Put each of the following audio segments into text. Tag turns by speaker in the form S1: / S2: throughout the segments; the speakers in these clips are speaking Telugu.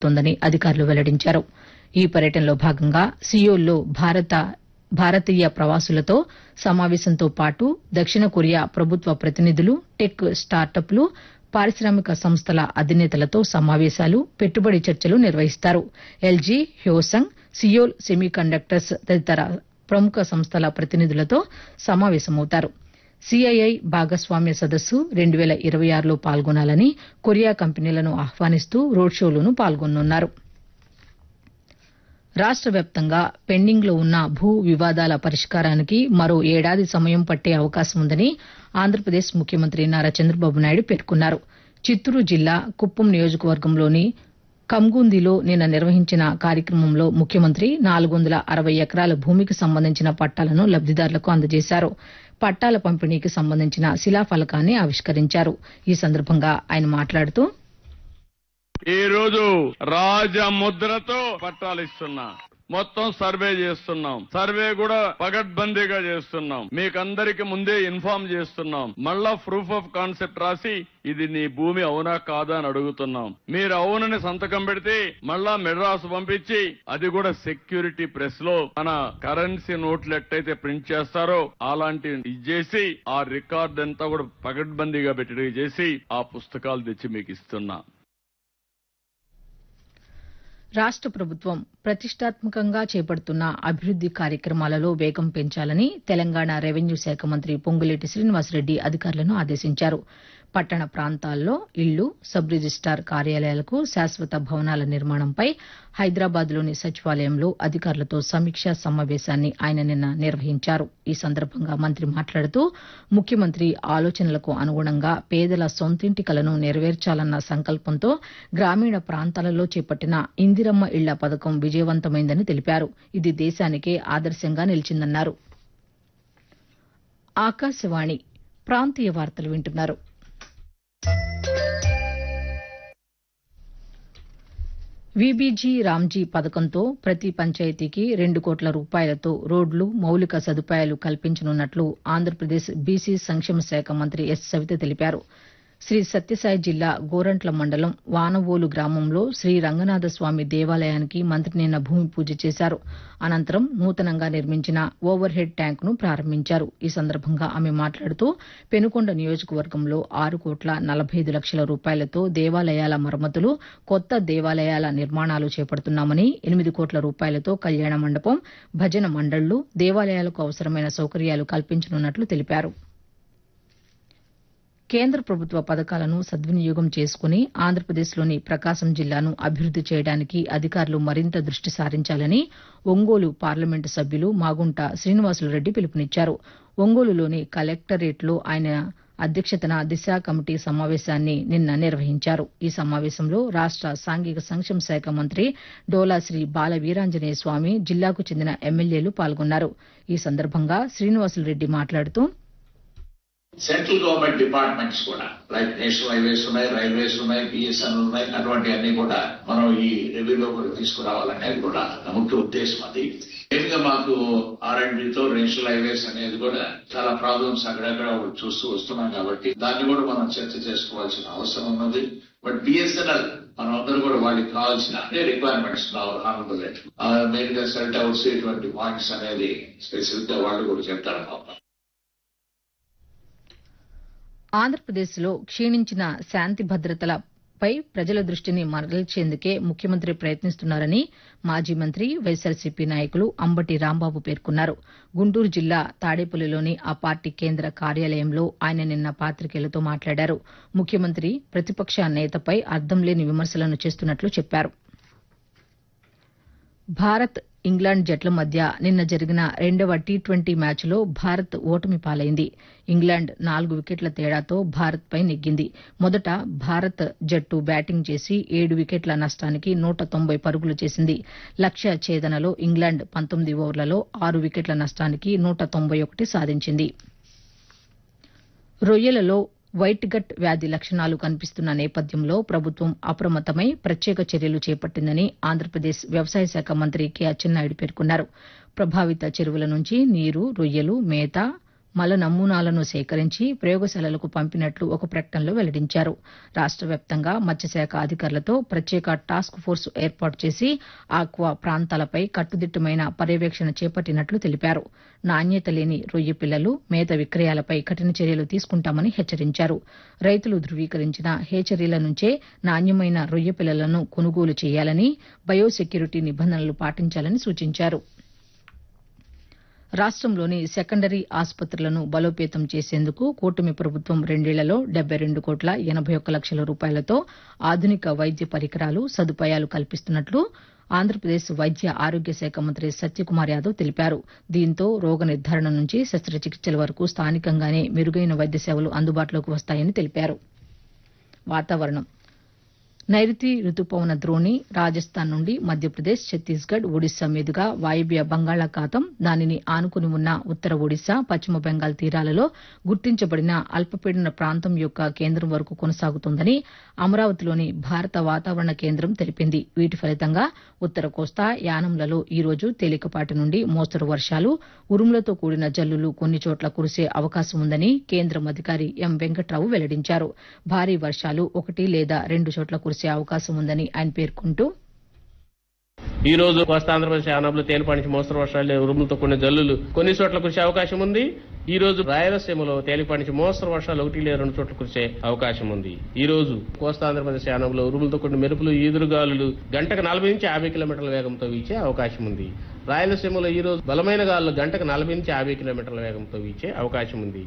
S1: తోందని అధికారులు వెల్లడించారు ఈ పర్యటనలో భాగంగా సియోల్లో భారత భారతీయ ప్రవాసులతో సమావేశంతో పాటు దక్షిణ కొరియా ప్రభుత్వ ప్రతినిధులు టెక్ స్టార్టప్లు పారిశ్రామిక సంస్థల అధినేతలతో సమావేశాలు పెట్టుబడి చర్చలు నిర్వహిస్తారు ఎల్జీ హ్యోసంగ్ సియోల్ సెమీకండక్టర్స్ తదితర ప్రముఖ సంస్థల ప్రతినిధులతో సమావేశమవుతారు సిఐఐ భాగస్వామ్య సదస్సు రెండు వేల ఇరవై ఆరులో పాల్గొనాలని కొరియా కంపెనీలను ఆహ్వానిస్తూ రోడ్ షోలోనూ పాల్గొనున్నారు రాష్ట వ్యాప్తంగా పెండింగ్లో ఉన్న భూ వివాదాల పరిష్కారానికి మరో ఏడాది సమయం పట్టే అవకాశం ఉందని ఆంధ్రప్రదేశ్ ముఖ్యమంత్రి నారా చంద్రబాబు నాయుడు పేర్కొన్నారు చిత్తూరు జిల్లా కుప్పం నియోజకవర్గంలోని కంగుందిలో నిన్న నిర్వహించిన కార్యక్రమంలో ముఖ్యమంత్రి నాలుగు వందల అరవై ఎకరాల భూమికి సంబంధించిన పట్టాలను లబ్దిదారులకు అందజేశారు పట్టాల పంపిణీకి సంబంధించిన శిలాఫలకాన్ని ఆవిష్కరించారు ఈ సందర్భంగా ఆయన మాట్లాడుతూ
S2: ఈ రోజు రాజముద్రతో పట్టాలు ఇస్తున్నా మొత్తం సర్వే చేస్తున్నాం సర్వే కూడా పగడ్బందీగా చేస్తున్నాం మీకందరికి ముందే ఇన్ఫార్మ్ చేస్తున్నాం మళ్ళా ప్రూఫ్ ఆఫ్ కాన్సెప్ట్ రాసి ఇది నీ భూమి అవునా కాదా అని అడుగుతున్నాం మీరు అవునని సంతకం పెడితే మళ్ళా మెడ్రాస్ పంపించి అది కూడా సెక్యూరిటీ ప్రెస్ లో మన కరెన్సీ నోట్లు ఎట్టయితే ప్రింట్ చేస్తారో అలాంటి ఇది చేసి ఆ రికార్డ్ అంతా కూడా పగడ్బందీగా పెట్టి చేసి ఆ పుస్తకాలు తెచ్చి మీకు ఇస్తున్నా
S1: రాష్ట ప్రభుత్వం ప్రతిష్టాత్మకంగా చేపడుతున్న అభివృద్ది కార్యక్రమాలలో వేగం పెంచాలని తెలంగాణ రెవెన్యూ శాఖ మంత్రి పొంగులేటి శ్రీనివాసరెడ్డి అధికారులను ఆదేశించారు పట్టణ ప్రాంతాల్లో ఇళ్లు సబ్ రిజిస్టార్ కార్యాలయాలకు శాశ్వత భవనాల నిర్మాణంపై హైదరాబాద్లోని సచివాలయంలో అధికారులతో సమీక్షా సమావేశాన్ని ఆయన నిన్న నిర్వహించారు ఈ సందర్భంగా మంత్రి మాట్లాడుతూ ముఖ్యమంత్రి ఆలోచనలకు అనుగుణంగా పేదల సొంతింటి కలను నెరవేర్చాలన్న సంకల్పంతో గ్రామీణ ప్రాంతాలలో చేపట్టిన ఇందిరమ్మ ఇళ్ల పథకం విజయవంతమైందని తెలిపారు ఇది దేశానికే ఆదర్శంగా నిలిచిందన్నారు ఆకాశవాణి ప్రాంతీయ వార్తలు వింటున్నారు వీబీజీ రామ్జీ పథకంతో ప్రతి పంచాయతీకి రెండు కోట్ల రూపాయలతో రోడ్లు మౌలిక సదుపాయాలు కల్పించనున్నట్లు ఆంధ్రప్రదేశ్ బీసీ సంక్షేమ శాఖ మంత్రి ఎస్ సవిత తెలిపారు శ్రీ సత్యసాయి జిల్లా గోరంట్ల మండలం వానవోలు గ్రామంలో శ్రీ రంగనాథ స్వామి దేవాలయానికి మంత్రి నిన్న భూమి పూజ చేశారు అనంతరం నూతనంగా నిర్మించిన ఓవర్ హెడ్ ట్యాంకును ప్రారంభించారు ఈ సందర్భంగా ఆమె మాట్లాడుతూ పెనుకొండ నియోజకవర్గంలో ఆరు కోట్ల నలభై ఐదు లక్షల రూపాయలతో దేవాలయాల మరమ్మతులు కొత్త దేవాలయాల నిర్మాణాలు చేపడుతున్నామని ఎనిమిది కోట్ల రూపాయలతో కళ్యాణ మండపం భజన మండళ్లు దేవాలయాలకు అవసరమైన సౌకర్యాలు కల్పించనున్నట్లు తెలిపారు కేంద్ర ప్రభుత్వ పథకాలను సద్వినియోగం చేసుకుని ఆంధ్రప్రదేశ్లోని ప్రకాశం జిల్లాను అభివృద్ది చేయడానికి అధికారులు మరింత దృష్టి సారించాలని ఒంగోలు పార్లమెంటు సభ్యులు మాగుంట శ్రీనివాసులరెడ్డి పిలుపునిచ్చారు ఒంగోలులోని కలెక్టరేట్లో ఆయన అధ్యక్షతన దిశ కమిటీ సమావేశాన్ని నిన్న నిర్వహించారు ఈ సమావేశంలో రాష్ట సాంఘిక సంక్షేమ శాఖ మంత్రి డోలాశ్రీ బాల వీరాంజనేయ స్వామి జిల్లాకు చెందిన ఎమ్మెల్యేలు పాల్గొన్నారు ఈ సందర్భంగా శ్రీనివాసులరెడ్డి మాట్లాడుతూ
S3: సెంట్రల్ గవర్నమెంట్ డిపార్ట్మెంట్స్ కూడా లైక్ నేషనల్ హైవేస్ ఉన్నాయి రైల్వేస్ ఉన్నాయి బిఎస్ఎన్ ఉన్నాయి అటువంటి అన్ని కూడా మనం ఈ రెవెన్యూలో కూడా తీసుకురావాలనేది కూడా నా ముఖ్య ఉద్దేశం అది మెయిన్గా మాకు ఆర్ అండ్ తో నేషనల్ హైవేస్ అనేది కూడా చాలా ప్రాబ్లమ్స్ అక్కడక్కడ చూస్తూ వస్తున్నాం కాబట్టి దాన్ని కూడా మనం చర్చ చేసుకోవాల్సిన అవసరం ఉన్నది బట్ బిఎస్ఎన్ఎల్ మనం అందరూ కూడా వాళ్ళకి కావాల్సిన రిక్వైర్మెంట్స్ హానబుల్ మెయిన్ గా సెల్ట్ అవుట్స్ ఇటువంటి పాయింట్స్ అనేది స్పెసిఫిక్ గా వాళ్ళు కూడా చెప్తారు పాపం
S1: ఆంధ్రప్రదేశ్లో క్షీణించిన శాంతి భద్రతలపై ప్రజల దృష్టిని మరల్చేందుకే ముఖ్యమంత్రి ప్రయత్నిస్తున్నారని మాజీ మంత్రి వైఎస్సార్సీపీ నాయకులు అంబటి రాంబాబు పేర్కొన్నారు గుంటూరు జిల్లా తాడేపల్లిలోని ఆ పార్టీ కేంద్ర కార్యాలయంలో ఆయన నిన్న పాతికేయులతో మాట్లాడారు ముఖ్యమంత్రి ప్రతిపక్ష నేతపై అర్థం లేని విమర్శలను చేస్తున్నట్లు చెప్పారు భారత్ ఇంగ్లాండ్ జట్ల మధ్య నిన్న జరిగిన రెండవ టీ ట్వంటీ మ్యాచ్లో భారత్ ఓటమి పాలైంది ఇంగ్లాండ్ నాలుగు వికెట్ల తేడాతో భారత్పై నెగ్గింది మొదట భారత్ జట్టు బ్యాటింగ్ చేసి ఏడు వికెట్ల నష్టానికి నూట తొంభై పరుగులు చేసింది లక్ష్య ఛేదనలో ఇంగ్లాండ్ పంతొమ్మిది ఓవర్లలో ఆరు వికెట్ల నష్టానికి నూట తొంభై ఒకటి సాధించింది రొయ్యలలో వైట్ గట్ వ్యాధి లక్షణాలు కనిపిస్తున్న నేపథ్యంలో ప్రభుత్వం అప్రమత్తమై ప్రత్యేక చర్యలు చేపట్టిందని ఆంధ్రప్రదేశ్ వ్యవసాయ శాఖ మంత్రి కె అచ్చెన్నాయుడు పేర్కొన్నారు ప్రభావిత చెరువుల నుంచి నీరు రొయ్యలు మేత మల నమూనాలను సేకరించి ప్రయోగశాలలకు పంపినట్లు ఒక ప్రకటనలో వెల్లడించారు రాష్ట వ్యాప్తంగా మత్స్యశాఖ అధికారులతో ప్రత్యేక టాస్క్ ఫోర్స్ ఏర్పాటు చేసి ఆక్వా ప్రాంతాలపై కట్టుదిట్టమైన పర్యవేక్షణ చేపట్టినట్లు తెలిపారు నాణ్యత లేని రొయ్య పిల్లలు మేత విక్రయాలపై కఠిన చర్యలు తీసుకుంటామని హెచ్చరించారు రైతులు ధృవీకరించిన హేచరీల నుంచే నాణ్యమైన రొయ్య పిల్లలను కొనుగోలు చేయాలని బయోసెక్యూరిటీ నిబంధనలు పాటించాలని సూచించారు రాష్టంలోని సెకండరీ ఆసుపత్రులను బలోపేతం చేసేందుకు కూటమి ప్రభుత్వం రెండేళ్లలో డెబ్బై రెండు కోట్ల ఎనబై ఒక్క లక్షల రూపాయలతో ఆధునిక వైద్య పరికరాలు సదుపాయాలు కల్పిస్తున్నట్లు ఆంధ్రప్రదేశ్ వైద్య ఆరోగ్య శాఖ మంత్రి సత్యకుమార్ యాదవ్ తెలిపారు దీంతో రోగ నిర్ధారణ నుంచి శస్త్రచికిత్సల వరకు స్థానికంగానే మెరుగైన వైద్య సేవలు అందుబాటులోకి వస్తాయని తెలిపారు వాతావరణం నైరుతి రుతుపవన ద్రోణి రాజస్థాన్ నుండి మధ్యప్రదేశ్ ఛత్తీస్గఢ్ ఒడిశా మీదుగా వాయువ్య బంగాళాఖాతం దానిని ఆనుకుని ఉన్న ఉత్తర ఒడిశా పశ్చిమ బెంగాల్ తీరాలలో గుర్తించబడిన అల్పపీడన ప్రాంతం యొక్క కేంద్రం వరకు కొనసాగుతోందని అమరావతిలోని భారత వాతావరణ కేంద్రం తెలిపింది వీటి ఫలితంగా ఉత్తర కోస్తా యానంలలో ఈ రోజు తేలికపాటి నుండి మోస్తరు వర్షాలు ఉరుములతో కూడిన జల్లులు కొన్ని చోట్ల కురిసే అవకాశం ఉందని కేంద్రం అధికారి ఎం వెంకట్రావు వెల్లడించారు భారీ వర్షాలు ఒకటి లేదా రెండు చోట్ల కురిసే అవకాశం ఉందని ఆయన పేర్కొంటూ
S4: ఈ రోజు కోస్తాంధ్రప్రదేశ్ యానాంలో తేలిపాటి నుంచి మోస్తరు వర్షాలు ఉరుములతో కూడిన జల్లులు కొన్ని చోట్ల కురిసే అవకాశం ఉంది ఈ రోజు రాయలసీమలో తేలిపాటి నుంచి మోస్తరు వర్షాలు ఒకటి లేదా రెండు చోట్ల కురిసే అవకాశం ఉంది ఈ రోజు కోస్తాంధ్రప్రదేశ్ యానంలో ఉరుములతో కూడిన మెరుపులు ఈదురుగాలులు గంటకు నలభై నుంచి యాభై కిలోమీటర్ల వేగంతో వీచే అవకాశం ఉంది రాయలసీమలో ఈ రోజు బలమైన గాలులు గంటకు నలభై నుంచి యాభై కిలోమీటర్ల వేగంతో వీచే అవకాశం ఉంది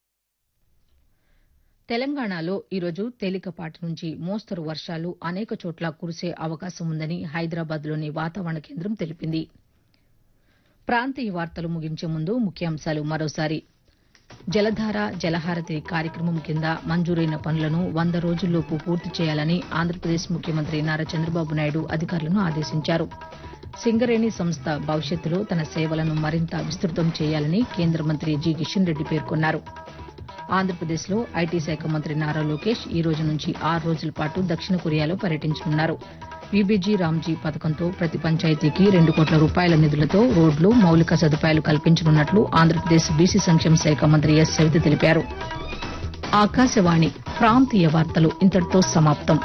S1: తెలంగాణలో ఈరోజు తేలికపాటి నుంచి మోస్తరు వర్షాలు అనేక చోట్ల కురిసే అవకాశం ఉందని హైదరాబాద్లోని వాతావరణ కేంద్రం తెలిపింది ప్రాంతీయ వార్తలు ముగించే ముందు ముఖ్యాంశాలు మరోసారి జలధార జలహారతి కార్యక్రమం కింద మంజూరైన పనులను వంద రోజుల్లోపు పూర్తి చేయాలని ఆంధ్రప్రదేశ్ ముఖ్యమంత్రి నారా చంద్రబాబు నాయుడు అధికారులను ఆదేశించారు సింగరేణి సంస్థ భవిష్యత్తులో తన సేవలను మరింత విస్తృతం చేయాలని కేంద్ర మంత్రి జి కిషన్ రెడ్డి పేర్కొన్నారు ఆంధ్రప్రదేశ్లో ఐటీ శాఖ మంత్రి నారా లోకేష్ ఈ రోజు నుంచి ఆరు రోజుల పాటు దక్షిణ కొరియాలో పర్యటించనున్నారు వీబీజీ రామ్జీ పథకంతో ప్రతి పంచాయతీకి రెండు కోట్ల రూపాయల నిధులతో రోడ్లు మౌలిక సదుపాయాలు కల్పించనున్నట్లు ఆంధ్రప్రదేశ్ బీసీ సంక్షేమ శాఖ మంత్రి ఎస్ సవిత తెలిపారు ఆకాశవాణి ప్రాంతీయ వార్తలు ఇంతటితో సమాప్తం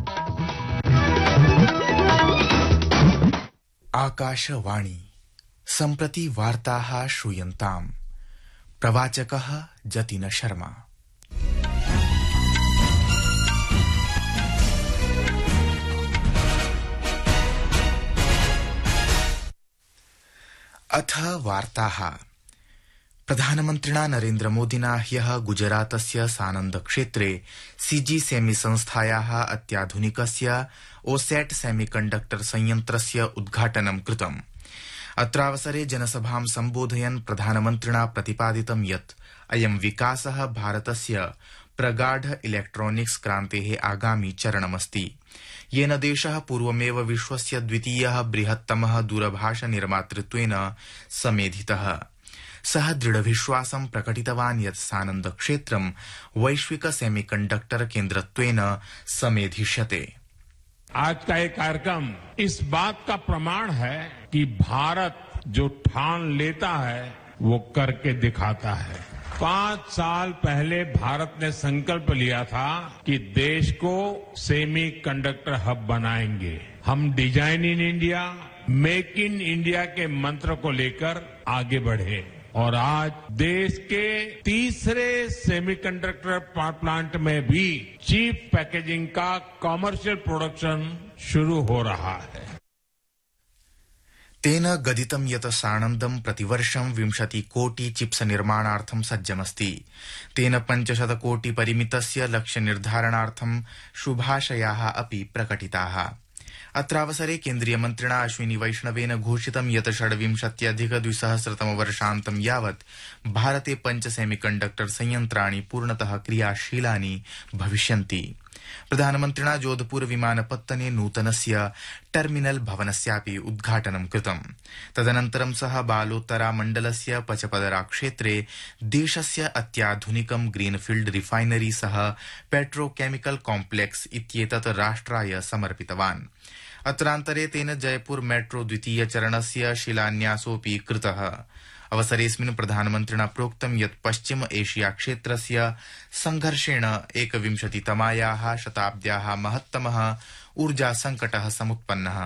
S5: आकाशवाणी सम्प्रति वार्ताः श्रूयन्ताम् प्रवाचकः जतिन शर्मा अथ वार्ताः प्रधानमन्त्रिणा नरेन्द्रमोदिना ह्यः गुजरातस्य सानन्दक्षेत्रे सीजी सेमी संस्थायाः अत्याधुनिकस्य ओसैट सेमीकण्डक्टर संयन्त्रस्य उद्घाटनं कृतम् अत्रावसरे जनसभां सम्बोधयन् प्रधानमन्त्रिणा प्रतिपादितं यत् अयं विकासः भारतस्य प्रगाढ इलेक्ट्रॉनिक्स क्रान्तेः आगामि चरणमस्ति येन देशः पूर्वमेव विश्वस्य द्वितीयः बृहत्तमः दूरभाष निर्मातृत्वेन समेधितः सः दृढविश्वासं प्रकटितवान् यत् सानन्दक्षेत्रं वैश्विक सेमीकण्डक्टर केन्द्रत्वेन समेधिष्यते
S6: आज का ये कार्यक्रम इस बात का प्रमाण है कि भारत जो ठान लेता है वो करके दिखाता है पांच साल पहले भारत ने संकल्प लिया था कि देश को सेमी कंडक्टर हब बनाएंगे हम design in India make in India के मंत्र को लेकर आगे बढ़े और आज देश के तीसरे सेमीकंडक्टर प्लांट में भी चीप पैकेजिंग का कॉमर्शियल प्रोडक्शन शुरू हो रहा है
S5: तेन गदितं यत् साणन्दं प्रतिवर्षं विंशति कोटि चिप्स निर्माणार्थं सज्जमस्ति तेन पञ्चशत कोटि परिमितस्य लक्ष्य निर्धारणार्थं शुभाशयाः अपि प्रकटिताः अत्रावसरे केन्द्रीयमन्त्रिणा अश्विनी वैष्णवेन घोषितं यत् षड्विंशत्यधिक द्विसहस्रतम वर्षान्तं यावत् भारते पञ्च सेमीकण्डक्टर संयन्त्राणि पूर्णतः क्रियाशीलानि भविष्यन्ति प्रधानमन्त्रिणा जोधपुर विमानपत्तने नूतनस्य टर्मिनल भवनस्यापि उद्घाटनं कृतम् तदनन्तरं सः बालोत्तरा मण्डलस्य पचपदरा क्षेत्रे देशस्य अत्याधुनिकं ग्रीनफील्ड रिफाइनरी सह पेट्रोकेमिकल कॉम्प्लेक्स इत्येतत् राष्ट्राय समर्पितवान् अत्रान्तरे तेन जयपुर मेट्रो द्वितीय चरणस्य शिलान्यासोऽपि कृतः अवसरेऽस्मिन् प्रधानमन्त्रिणा प्रोक्तं यत् पश्चिम एशिया क्षेत्रस्य संघर्षेण एकविंशतितमायाः शताब्द्याः महत्तमः ऊर्जा सङ्कटः समुत्पन्नः